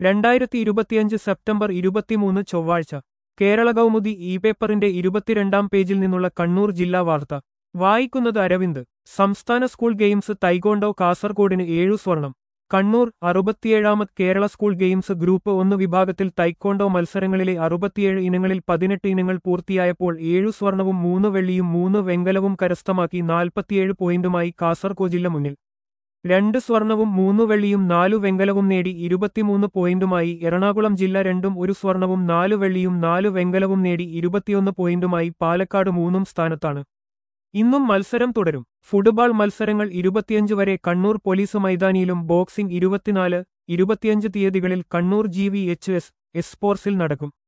രണ്ടായിരത്തി ഇരുപത്തിയഞ്ച് സെപ്റ്റംബർ ഇരുപത്തിമൂന്ന് ചൊവ്വാഴ്ച കേരള കൗമുദി ഇ പേപ്പറിന്റെ ഇരുപത്തിരണ്ടാം പേജിൽ നിന്നുള്ള കണ്ണൂർ ജില്ലാ വാർത്ത വായിക്കുന്നത് അരവിന്ദ് സംസ്ഥാന സ്കൂൾ ഗെയിംസ് തൈഗോണ്ടോ കാസർഗോഡിന് ഏഴു സ്വർണം കണ്ണൂർ അറുപത്തിയേഴാമത് കേരള സ്കൂൾ ഗെയിംസ് ഗ്രൂപ്പ് ഒന്ന് വിഭാഗത്തിൽ തൈക്കോണ്ടോ മത്സരങ്ങളിലെ അറുപത്തിയേഴ് ഇനങ്ങളിൽ പതിനെട്ട് ഇനങ്ങൾ പൂർത്തിയായപ്പോൾ ഏഴു സ്വർണവും മൂന്ന് വെള്ളിയും മൂന്ന് വെങ്കലവും കരസ്ഥമാക്കി നാൽപ്പത്തിയേഴ് പോയിന്റുമായി കാസർഗോഡ് ജില്ല മുന്നിൽ രണ്ട് സ്വർണവും മൂന്ന് വെള്ളിയും നാലു വെങ്കലവും നേടി ഇരുപത്തിമൂന്ന് പോയിന്റുമായി എറണാകുളം ജില്ല രണ്ടും ഒരു സ്വർണവും നാലു വെള്ളിയും നാലു വെങ്കലവും നേടി ഇരുപത്തിയൊന്ന് പോയിന്റുമായി പാലക്കാട് മൂന്നും സ്ഥാനത്താണ് ഇന്നും മത്സരം തുടരും ഫുട്ബോൾ മത്സരങ്ങൾ ഇരുപത്തിയഞ്ച് വരെ കണ്ണൂർ പോലീസ് മൈതാനിയിലും ബോക്സിംഗ് ഇരുപത്തിനാല് ഇരുപത്തിയഞ്ച് തീയതികളിൽ Kannur G V H S S സ്പോർട്സിൽ നടക്കും